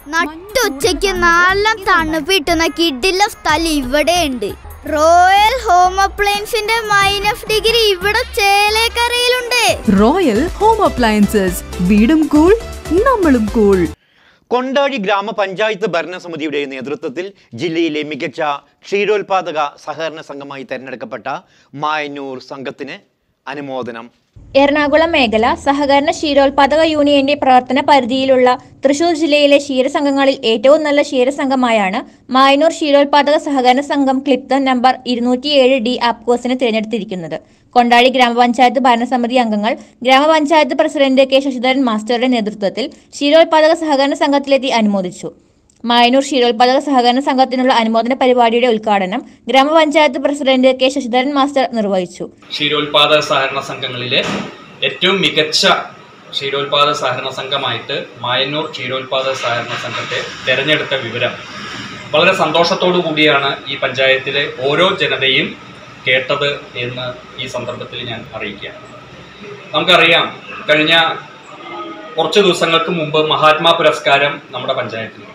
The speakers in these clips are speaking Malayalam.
നട്ടുച്ചയ്ക്ക് നല്ല തണുപ്പിട്ടുന്ന കിഡിലെ സ്ഥലം ഇവിടെയുണ്ട് റോയൽ ഹോം അപ്ലയൻസിന്റെ മൈനസ് ഡിഗ്രി ഇവിടെ ചേലേക്കരയിലുണ്ട് റോയൽ ഹോം അപ്ലയൻസസ് വീടും കൂൾ നമ്മളും കൂൾ കൊണ്ടാഴി ഗ്രാമപഞ്ചായത്ത് ഭരണസമിതിയുടെ നേതൃത്വത്തിൽ ജില്ലയിലെ മികച്ച ക്ഷീരോത്പാദക സഹകരണ സംഘമായി തെരഞ്ഞെടുക്കപ്പെട്ട മായന്നൂർ സംഘത്തിന് അനുമോദനം എറണാകുളം മേഖല സഹകരണ ക്ഷീരോത്പാദക യൂണിയന്റെ പ്രവർത്തന പരിധിയിലുള്ള തൃശൂർ ജില്ലയിലെ ക്ഷീരസംഘങ്ങളിൽ ഏറ്റവും നല്ല ക്ഷീരസംഘമായാണ് മായനൂർ ക്ഷീരോത്പാദക സഹകരണ സംഘം ക്ലിപ്തം നമ്പർ ഇരുന്നൂറ്റിയേഴ് ഡി ആപ്കോസിനെ തിരഞ്ഞെടുത്തിരിക്കുന്നത് കൊണ്ടാഴി ഗ്രാമപഞ്ചായത്ത് ഭരണസമിതി അംഗങ്ങൾ ഗ്രാമപഞ്ചായത്ത് പ്രസിഡന്റ് കെ ശശിധരൻ മാസ്റ്ററുടെ നേതൃത്വത്തിൽ ക്ഷീരോത്പാദക സഹകരണ സംഘത്തിലെത്തി അനുമോദിച്ചു മായനൂർ ക്ഷീരോത്പാദക സഹകരണ സംഘത്തിനുള്ള അനുമോദന പരിപാടിയുടെ ഉദ്ഘാടനം ഗ്രാമപഞ്ചായത്ത് പ്രസിഡന്റ് കെ ശശിധരൻ മാസ്റ്റർ നിർവഹിച്ചു ക്ഷീരോത്പാദക സഹകരണ സംഘങ്ങളിലെ ഏറ്റവും മികച്ച ക്ഷീരോത്പാദക സഹകരണ സംഘമായിട്ട് മായന്നൂർ ക്ഷീരോത്പാദക സഹകരണ സംഘത്തെ തിരഞ്ഞെടുത്ത വിവരം വളരെ സന്തോഷത്തോടു കൂടിയാണ് ഈ പഞ്ചായത്തിലെ ഓരോ ജനതയും കേട്ടത് എന്ന് ഈ സന്ദർഭത്തിൽ ഞാൻ അറിയിക്കുകയാണ് നമുക്കറിയാം കഴിഞ്ഞ കുറച്ച് ദിവസങ്ങൾക്ക് മുമ്പ് മഹാത്മാ പുരസ്കാരം നമ്മുടെ പഞ്ചായത്തിൽ കിട്ടി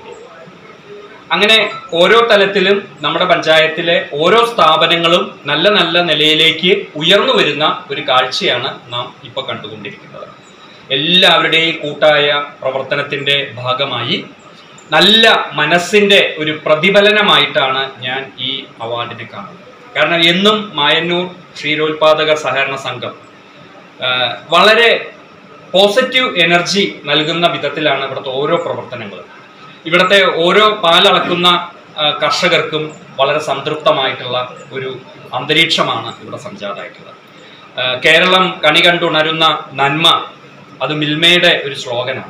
അങ്ങനെ ഓരോ തലത്തിലും നമ്മുടെ പഞ്ചായത്തിലെ ഓരോ സ്ഥാപനങ്ങളും നല്ല നല്ല നിലയിലേക്ക് ഉയർന്നു വരുന്ന ഒരു കാഴ്ചയാണ് നാം ഇപ്പോൾ കണ്ടുകൊണ്ടിരിക്കുന്നത് എല്ലാവരുടെയും കൂട്ടായ പ്രവർത്തനത്തിൻ്റെ ഭാഗമായി നല്ല മനസ്സിൻ്റെ ഒരു പ്രതിഫലനമായിട്ടാണ് ഞാൻ ഈ അവാർഡിനെ കാണുന്നത് കാരണം എന്നും മായന്നൂർ ക്ഷീരോത്പാദക സഹകരണ സംഘം ആ, വളരെ പോസിറ്റീവ് എനർജി നൽകുന്ന വിധത്തിലാണ് ഇവിടുത്തെ ഓരോ പ്രവർത്തനങ്ങളും ഇവിടുത്തെ ഓരോ പാലളക്കുന്ന ആ, കർഷകർക്കും വളരെ സംതൃപ്തമായിട്ടുള്ള ഒരു അന്തരീക്ഷമാണ് ഇവിടെ സംജാതമായിട്ടുള്ളത് ആ, കേരളം കണി കണ്ടുണരുന്ന നന്മ അത് മിൽമയുടെ ഒരു സ്ലോഗനാണ്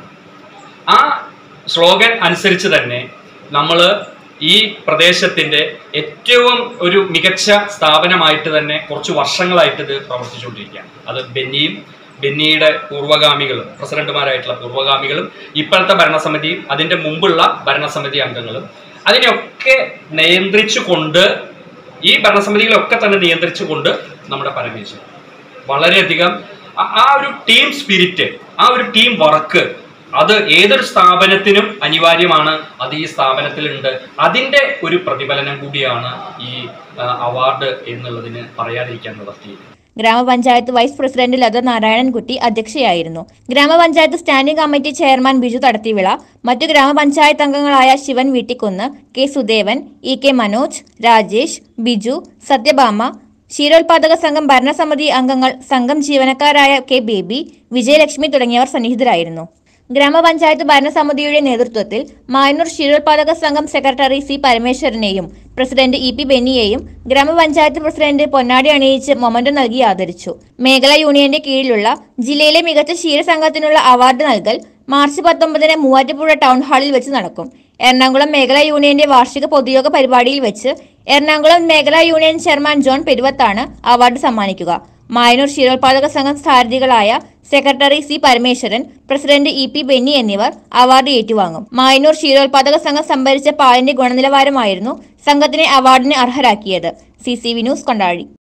ആ സ്ലോഗൻ അനുസരിച്ച് തന്നെ നമ്മൾ ഈ പ്രദേശത്തിൻ്റെ ഏറ്റവും ഒരു മികച്ച സ്ഥാപനമായിട്ട് തന്നെ കുറച്ച് വർഷങ്ങളായിട്ട് ഇത് പ്രവർത്തിച്ചുകൊണ്ടിരിക്കുകയാണ് അത് ബെന്നിയും ബെന്നിയുടെ പൂർവ്വഗാമികളും പ്രസിഡന്റുമാരായിട്ടുള്ള പൂർവ്വഗാമികളും ഇപ്പോഴത്തെ ഭരണസമിതിയും അതിൻ്റെ മുമ്പുള്ള ഭരണസമിതി അംഗങ്ങളും അതിനെയൊക്കെ നിയന്ത്രിച്ചുകൊണ്ട് ഈ ഭരണസമിതികളൊക്കെ തന്നെ നിയന്ത്രിച്ചുകൊണ്ട് നമ്മുടെ പരമേശ്വരൻ വളരെയധികം ആ- ആ ഒരു ടീം സ്പിരിറ്റ് ആ ഒരു ടീം വർക്ക് അത് ഏതൊരു സ്ഥാപനത്തിനും അനിവാര്യമാണ് അത് ഈ സ്ഥാപനത്തിലുണ്ട് അതിൻ്റെ ഒരു പ്രതിഫലനം കൂടിയാണ് ഈ ആ, അവാർഡ് എന്നുള്ളതിന് പറയാതിരിക്കാൻ നിവർത്തിയില്ല ഗ്രാമപഞ്ചായത്ത് വൈസ് പ്രസിഡന്റ് ലത നാരായണൻകുട്ടി അധ്യക്ഷയായിരുന്നു ഗ്രാമപഞ്ചായത്ത് standing committee chairman Biju Thadathivila മറ്റു ഗ്രാമപഞ്ചായത്ത് അംഗങ്ങളായ Sivan Veettikkunnu K Sudevan E K Manoj Rajesh Biju Sathyabhama ക്ഷീരോത്പാദക സംഘം ഭരണസമിതി അംഗങ്ങൾ സംഘം ജീവനക്കാരായ കെ ബേബി വിജയലക്ഷ്മി തുടങ്ങിയവർ സന്നിഹിതരായിരുന്നു ഗ്രാമപഞ്ചായത്ത് ഭരണസമിതിയുടെ നേതൃത്വത്തിൽ മായന്നൂർ ക്ഷീരോത്പാദക സംഘം സെക്രട്ടറി സി പരമേശ്വരനെയും പ്രസിഡന്റ് ഇ പി ബെന്നിയെയും ഗ്രാമപഞ്ചായത്ത് പ്രസിഡന്റ് പൊന്നാടി അണിയിച്ച് മൊമന്റോ നൽകി ആദരിച്ചു മേഖലാ യൂണിയന്റെ കീഴിലുള്ള ജില്ലയിലെ മികച്ച ക്ഷീരസംഘത്തിനുള്ള അവാർഡ് നൽകൽ മാർച്ച് പത്തൊമ്പതിന് മൂവാറ്റുപുഴ ടൗൺ ഹാളിൽ വെച്ച് നടക്കും എറണാകുളം മേഖലാ യൂണിയന്റെ വാർഷിക പൊതുയോഗ പരിപാടിയിൽ വെച്ച് എറണാകുളം മേഖലാ യൂണിയൻ ചെയർമാൻ ജോൺ പെരുവത്താണ് അവാർഡ് സമ്മാനിക്കുക മായനൂർ ക്ഷീരോത്പാദക സംഘം സ്ഥാനാർത്ഥികളായ secretary C Parameswaran president E P Benny എന്നിവർ അവാർഡ് ഏറ്റുവാങ്ങും മായനൂർ ക്ഷീരോത്പാദക സംഘം സംഭരിച്ച പാലിന്റെ ഗുണനിലവാരമായിരുന്നു സംഘത്തിനെ അവാർഡിന് അർഹരാക്കിയത് C C V news Kondazhy